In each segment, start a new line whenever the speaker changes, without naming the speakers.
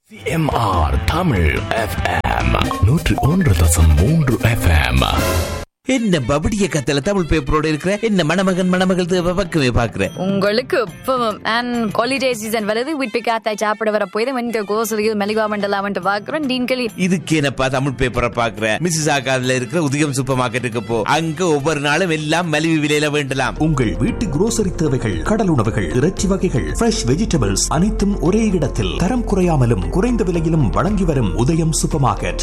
MR Tamil FM நூற்று ஒன்று தசம் மூன்று எஃப்எம்
என்ன பபடிய கத்தல தமிழ் பேப்பரோட இருக்கிற என்ன மணமகன் மணமகள் தேவை பக்கமே பாக்குறேன்
உங்களுக்கு இப்பவும் அண்ட் ஹாலிடே சீசன் வருது வீட்டு காத்தாய் சாப்பிட வர போய் இந்த கோசலியில் மெலிவா மண்டலாமன்ட்டு பார்க்குறோம் டீன்களி
இதுக்கு என்னப்பா தமிழ் பேப்பரை பாக்குற மிஸ்ஸஸ் ஆகாதுல இருக்கிற உதயம் சூப்பர் மார்க்கெட்டுக்கு போ அங்க ஒவ்வொரு நாளும் எல்லாம் மலிவு விலையில வேண்டலாம்
உங்கள் வீட்டு குரோசரி தேவைகள் கடல் உணவுகள் இறைச்சி வகைகள் ஃப்ரெஷ் வெஜிடபிள்ஸ் அனைத்தும் ஒரே இடத்தில் தரம் குறையாமலும் குறைந்த விலையிலும் வழங்கி வரும் உதயம் சூப்பர் மார்க்கெட்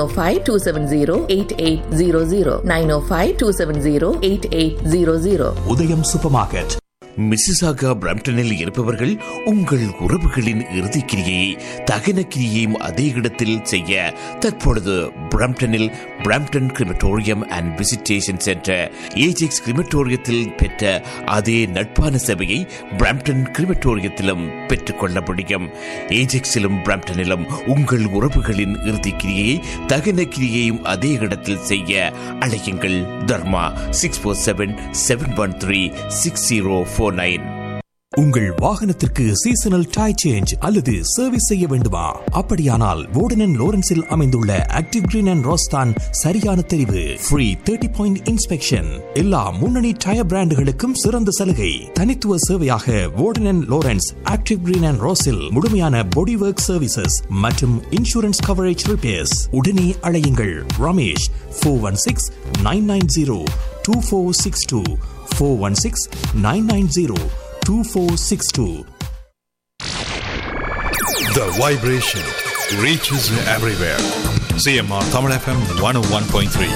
905-270-8800 905-270-8800
உதயம் சூப்பர் மார்க்கெட்
மிஸ்ஸிசாகா பிரம்டனில் இருப்பவர்கள் உங்கள் உறவுகளின் இறுதி கிரியை தகன கிரியையும் அதே இடத்தில் செய்ய தற்பொழுது பிரம்டனில் Brampton crematorium and visitation centre Ajax கிரிமட்டோரியத்தில் பெற்ற அதே நட்பான சபையை பிரம்டன் கிரிமட்டோரியத்திலும் பெற்றுக்கொள்ள முடியும் ஏஜெக்ஸிலும் பிரம்டனிலும் உங்கள் உறவுகளின் இறுதி கிரியையை தகன கிரியையும் அதே இடத்தில் செய்ய அழையுங்கள் Dharma six four seven seven one three six zero four nine
உங்கள் வாகனத்திற்கு சீசனல் டை சேஞ்ச் அல்லது சர்வீஸ் செய்ய வேண்டுமா அப்படியானால் வோர்டன் லோரன்ஸில் அமைந்துள்ள ஆக்டிவ் கிரீன் அண்ட் ரோஸ்தான் சரியான தெரிவு ஃப்ரீ தேர்ட்டி பாயிண்ட் இன்ஸ்பெக்ஷன் எல்லா முன்னணி டயர் பிராண்டுகளுக்கும் சிறந்த சலுகை தனித்துவ சேவையாக Warden Lawrence active green and ரோஸில் முழுமையான பாடி ஒர்க் சர்வீசஸ் மற்றும் இன்சூரன்ஸ் கவரேஜ் ரிப்பேர்ஸ் உடனே அழையுங்கள் Ramesh four one six nine nine zero two four six two four one six nine nine zero 2462.
The vibration reaches everywhere. CMR Tamil FM 101.3.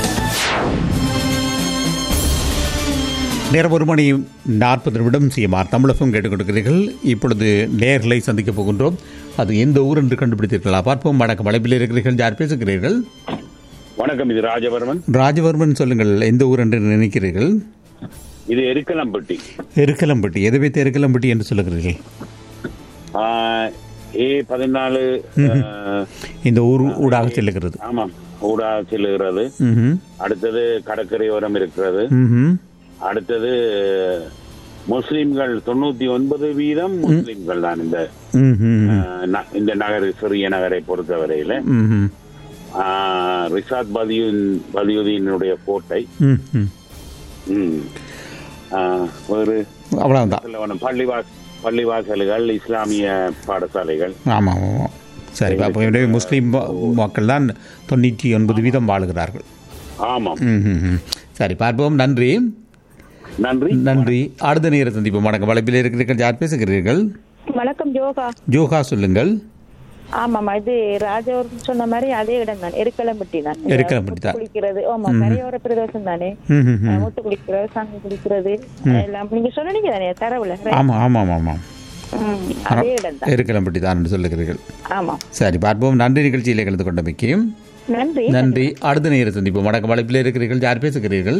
நேரம் ஒரு மணி நாற்பது நிமிடம் CMR தமிழகம் கேட்டுக்கொண்டிருக்கிறீர்கள் இப்பொழுது நேர்களை சந்திக்கப் போகின்றோம் அது எந்த ஊர் என்று கண்டுபிடித்தீர்களா பார்ப்போம் வணக்கம் வளைப்பில் இருக்கிறீர்கள் யார் பேசுகிறீர்கள்
வணக்கம் இது ராஜவர்மன்
ராஜவர்மன் சொல்லுங்கள் எந்த ஊர் என்று நினைக்கிறீர்கள்
இது எருக்கலம்பட்டி
எருக்கலம்பட்டி எதை வைத்து எருக்கலம்பட்டி என்று சொல்லுகிறீர்கள்
ஆஹ், ஏ பதினாலு ஆஹ்,
இந்த ஊர் ஊடாக செல்லுகிறது
ஆமாம் ஊடா செல்லுகிறது
ம்ஹும்.
அடுத்தது கடற்கரையோரம் இருக்கிறது
ம்ஹும்.
அடுத்தது முஸ்லிம்கள் தொண்ணூத்தி ஒன்பது வீதம் முஸ்லிம்கள் தான் இந்த
ம்ஹும்.
ஆஹ், ந- இந்த நகர் சிறிய நகரை பொறுத்தவரையில
ம்ஹும்.
ஆஹ், ரிசாத் பதியுன் பதியுதீனுடைய கோட்டை
ம்ஹும்.
ம். ஆஹ், ஒரு
அவ்வளவுதான்
சொல்ல வேணும் பள்ளிவாஸ் பள்ளிவாசல்கள் இஸ்லாமிய பாடசாலைகள்
ஆமாம் ஆமாம் சரி அப்போ எனவே முஸ்லீம் ம- மக்கள் தான் தொண்ணூற்றி ஒன்பது வீதம் வாழுகிறார்கள்
ஆமாம்
ம்ஹும். சரி பார்ப்போம் நன்றி
நன்றி
நன்றி அடுத்த நேர சந்திப்போம் வணக்கம் வளைப்பில் இருக்கிறீர்கள் யார் பேசுகிறீர்கள்
வணக்கம் யோகா
ஜோகா சொல்லுங்கள்
ஆமாமா இது ராஜவர்மன் சொன்ன மாதிரி அதே இடம் தான் எருக்கலம்பட்டி தான்
எருக்கலம்பட்டி தான்.
முத்து குளிக்கிறது ஆமா கரையோர பிரதேசம் தானே
ம்ஹும்.
அஹ், முத்து குளிக்கிறது சங்கு குளிக்கிறது எல்லாம் நீங்க சொன்னீங்க தானே தரவுல
ஆமாம் ஆமாம் ஆமாம்
ம், அதே இடம் தான்
எருக்கலம்பட்டி தான் என்று சொல்லுகிறீர்கள்
ஆமா
சரி பார்ப்போம் நன்றி நிகழ்ச்சியில் கலந்து கொண்டமைக்கு
நன்றி
நன்றி அடுத்த நேர சந்திப்போம் வணக்கம் வளைப்பில் இருக்கிறீர்கள் யார் பேசுகிறீர்கள்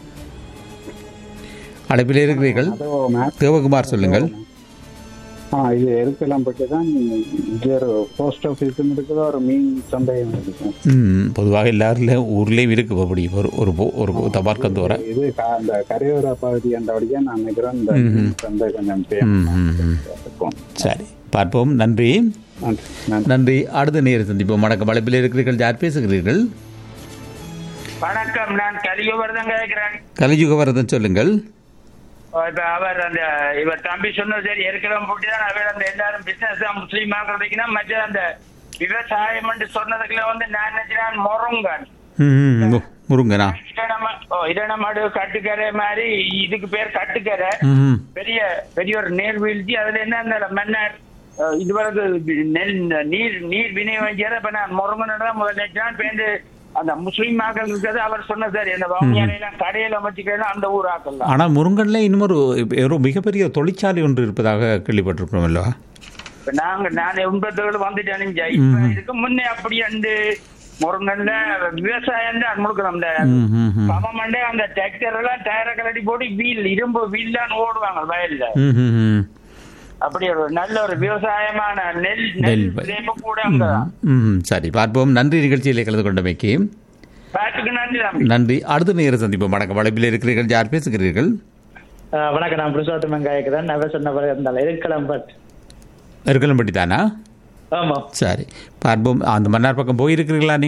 அழைப்பில் இருக்கிறீர்கள் தேவகுமார் சொல்லுங்கள்
ஆ இது எருக்கெல்லாம் பற்றி தான் இங்கே ஒரு போஸ்ட் ஆஃபீஸும் இருக்குது ஒரு மீன் சந்தையும் இருக்குது
ம், பொதுவாக எல்லாரும் ஊர்லேயும் இருக்கு அப்படி ஒரு ஒரு போ- ஒரு தபார்க்கம் தோற
இது க- அந்த கரையோர பகுதி அந்த வழியா நான் நினைக்கிறேன் இந்த மீன் சந்தை கொஞ்சம் famous இருக்கும்
சரி பார்ப்போம் நன்றி
நன்றி நன்றி
நன்றி அடுத்த நேர சந்திப்போம் வணக்கம் வளைப்பில் இருக்கிறீர்கள் யார் பேசுகிறீர்கள்
வணக்கம் நான் கலியுகவர்தன் கேட்கிறேன்
கலியுகவரதன் சொல்லுங்கள்
இப்ப அவர் அந்த இவர் தம்பி சொன்னது சரி ஏற்கனவே போட்டு தான் அவர் அந்த எல்லாரும் பிசினஸ் தான் முஸ்லீம் ஆகிறதுக்குன்னா மற்ற அந்த விவசாயம் சொன்னதுக்குள்ள வந்து நான் நினைச்சேன் முருங்கன்
ம், ம், முருங்கனா
இடனம ஓ இடனமாடு கட்டுக்கரை மாதிரி இதுக்கு பேர் கட்டுக்கரை
ம்,
பெரிய பெரிய ஒரு நேர் வீழ்ச்சி அதுல என்ன அந்த மன்னர் அஹ், இதுவரைக்கு நெல் நீர் நீர் விநியோகம் செய்யற இப்ப நான் முருங்கனோட தான் முதல்ல நினைச்சேன் பேருந்து அந்த முஸ்லீம் ஆக்கள் இருக்கிறது அவர் சொன்ன சரி அந்த வவுனியாலையெல்லாம் கடையில அமைச்சுக்கலாம் அந்த ஊர் ஆக்கள் தான்
ஆனால் முருங்கன்ல இன்னும் ஒரு ஒரு மிகப்பெரிய தொழிற்சாலை ஒன்று இருப்பதாக கேள்விப்பட்டிருக்கிறோம் அல்லவா
இப்ப நாங்க நான் எண்பத்தேழு வந்துட்டேன் இப்ப இதுக்கு முன்னே அப்படி அந்த முருங்கன்ல விவசாயம் தான் முழுக்க அந்த
ம், ம், ம்.
பவமண்டே அந்த டிராக்டர் எல்லாம் டயரை கலட்டி போட்டு வீல் இரும்பு வீல் தான் ஓடுவாங்க வயல்ல
ம், ம், ம்.
அப்படி ஒரு நல்ல ஒரு விவசாயமான நெல்
நெல்
நெல்
வயல்.
விளைவு கூட அங்க
ம், ம், சரி பார்ப்போம் நன்றி நிகழ்ச்சியில் கலந்து கொண்டமைக்கு
பாட்டுக்கு நன்றி தம்பி
நன்றி அடுத்த நேர சந்திப்போம் வணக்கம் வளைப்பில் இருக்கிறீர்கள் யார் பேசுகிறீர்கள்
வணக்கம் நான் புருஷோத்தமன் காயக்கிறேன் அவர் சொன்ன பிறகு இருந்தாலும் இருக்கலாம் பட்
இருக்கலம்பட்டி தானா
ஆமா
சரி பார்ப்போம் அந்த மன்னார் பக்கம் போயிருக்கிறீங்களா நீங்க